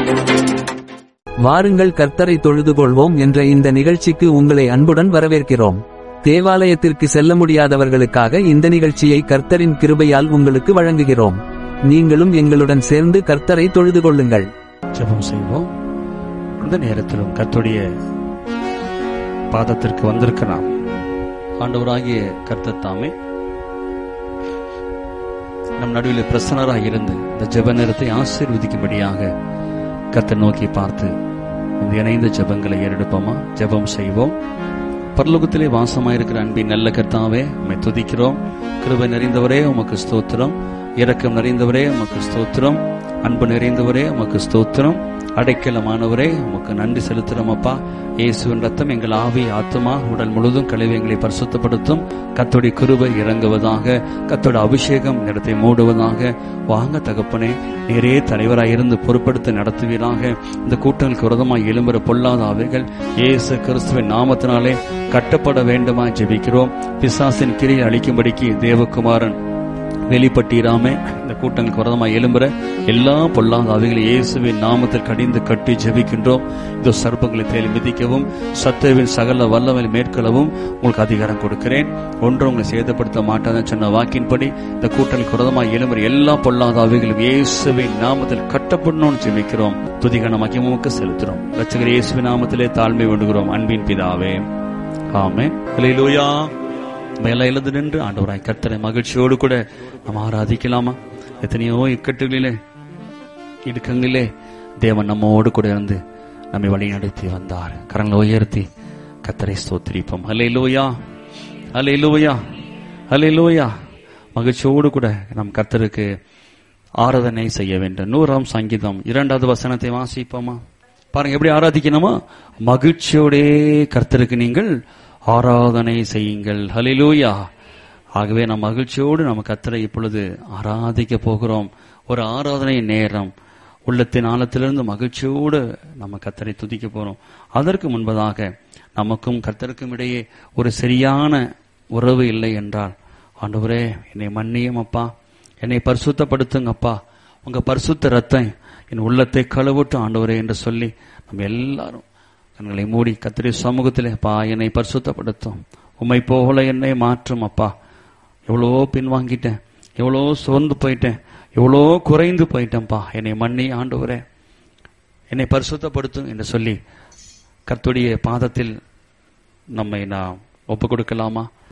வாருங்கள் கர்த்தரை தொழுது கொள்வோம் என்ற இந்த நிகழ்ச்சிக்கு உங்களை அன்புடன் வரவேற்கிறோம் தேவாலயத்திற்கு செல்ல முடியாதவர்களுக்காக இந்த நிகழ்ச்சியை கர்த்தரின் கிருபையால் உங்களுக்கு வழங்குகிறோம் நீங்களும் எங்களுடன் சேர்ந்து கர்த்தரை தொழுது கொள்ளுங்கள் ஜெபம் செய்வோம் இந்த நேரத்திலும் கர்த்தருடைய பாதத்திற்கு வந்திருக்க நாம் ஆண்டவராகிய கர்த்தர் தாமே நம் நடுவில் பிரசன்னராக இருந்து இந்த ஜெப நேரத்தை ஆசீர்வதிக்கும்படியாக கர்த்தர் நோக்கி பார்த்து இந்த இணைந்த ஜெபங்களை ஏறெடுப்போமா ஜெபம் செய்வோம் பரலோகத்திலே வாசமாயிருக்கிற அன்பின் நல்ல கர்த்தாவே உம்மை துதிக்கிறோம் கிருபை நிறைந்தவரே உமக்கு ஸ்தோத்திரம் இரக்கம் நிறைந்தவரே உமக்கு ஸ்தோத்திரம் அன்பு நிறைந்தவரே உமக்கு ஸ்தோத்திரம் அடைக்கலமானவரே உமக்கு நன்றி செலுத்துறோம் அப்பா இயேசுவின் ரத்தம் எங்கள் ஆவி ஆத்மா உடல் முழுதும் கழிவு எங்களை பரிசுத்தப்படுத்தும் கத்தோடைய கிருபை இறங்குவதாக கத்தோட அபிஷேகம் இடத்தை மூடுவதாக வாங்க தகப்பனே நேரே தலைவராய் இருந்து பொறுப்படுத்த நடத்துவீராக இந்த கூட்டங்களுக்கு விரதமாய் எழும்புற பொல்லாத அவைகள் இயேசு கிறிஸ்துவின் நாமத்தினாலே கட்டப்பட வேண்டுமா ஜெபிக்கிறோம் பிசாசின் கிரியை அளிக்கும்படிக்கு தேவகுமாரன் வெளிப்பட்டீராமே இந்த கூட்டங்களுக்கு வரதமாக எழும்புற எல்லா பொல்லாத அவைகளை இயேசுவின் நாமத்தில் கடிந்து கட்டி ஜெபிக்கின்றோம் இந்த சர்ப்பங்களை தேடி மிதிக்கவும் சத்துருவின் சகல வல்லமை மேற்கொள்ளவும் உங்களுக்கு அதிகாரம் கொடுக்கிறேன் ஒன்றும் உங்களை சேதப்படுத்த மாட்டாதுன்னு சொன்ன வாக்கின்படி இந்த கூட்டங்களுக்கு விரதமாக எழும்புற எல்லா பொல்லாத அவைகளும் இயேசுவின் நாமத்தில் கட்டப்படணும்னு ஜெபிக்கிறோம் துதிகன மகிமுக்கு செலுத்துறோம் ரச்சகர் இயேசுவின் நாமத்திலே தாழ்மை வேண்டுகிறோம் அன்பின் பிதாவே ஆமே ஹalleluya மேல எழுந்து நின்று ஆண்டவராய் கர்த்தரை மகிழ்ச்சியோடு கூட நாம் ஆராதிக்கலாமா எத்தனையோ இக்கட்டுகளிலே இடுக்கங்களிலே தேவன் நம்மோடு கூட இருந்து நம்மை வழி நடத்தி வந்தார் கரங்களை உயர்த்தி கர்த்தரை ஸ்தோத்திரிப்போம் ஹலே லோயா ஹலே லோயா ஹலே லோயா மகிழ்ச்சியோடு கூட நம் கர்த்தருக்கு ஆராதனை செய்ய வேண்டும் நூறாம் சங்கீதம் இரண்டாவது வசனத்தை வாசிப்போமா பாருங்க எப்படி ஆராதிக்கணுமா மகிழ்ச்சியோடே கர்த்தருக்கு நீங்கள் ஆராதனை செய்யுங்கள் ஹலிலூயா ஆகவே நம் மகிழ்ச்சியோடு நம்ம கத்தரை இப்பொழுது ஆராதிக்க போகிறோம் ஒரு ஆராதனை நேரம் உள்ளத்தின் ஆழத்திலிருந்து மகிழ்ச்சியோடு நம்ம கத்தரை துதிக்க போறோம் அதற்கு முன்பதாக நமக்கும் கர்த்தருக்கும் இடையே ஒரு சரியான உறவு இல்லை என்றால் ஆண்டவரே என்னை மன்னியும் அப்பா என்னை பரிசுத்தப்படுத்துங்க அப்பா உங்க பரிசுத்த ரத்தம் என் உள்ளத்தை கழுவட்டும் ஆண்டவரே என்று சொல்லி நம்ம எல்லாரும் கண்களை மூடி கத்திரி சமூகத்திலே அப்பா என்னை பரிசுத்தப்படுத்தும் உம்மை போல என்னை மாற்றும் அப்பா எவ்வளோ பின்வாங்கிட்டேன் எவ்வளோ சோர்ந்து போயிட்டேன் எவ்வளோ குறைந்து போயிட்டேன்ப்பா என்னை மன்னி ஆண்டவரே என்னை பரிசுத்தப்படுத்தும் என்று சொல்லி கர்த்துடைய பாதத்தில் நம்மை நாம் ஒப்பு கொடுக்கலாமா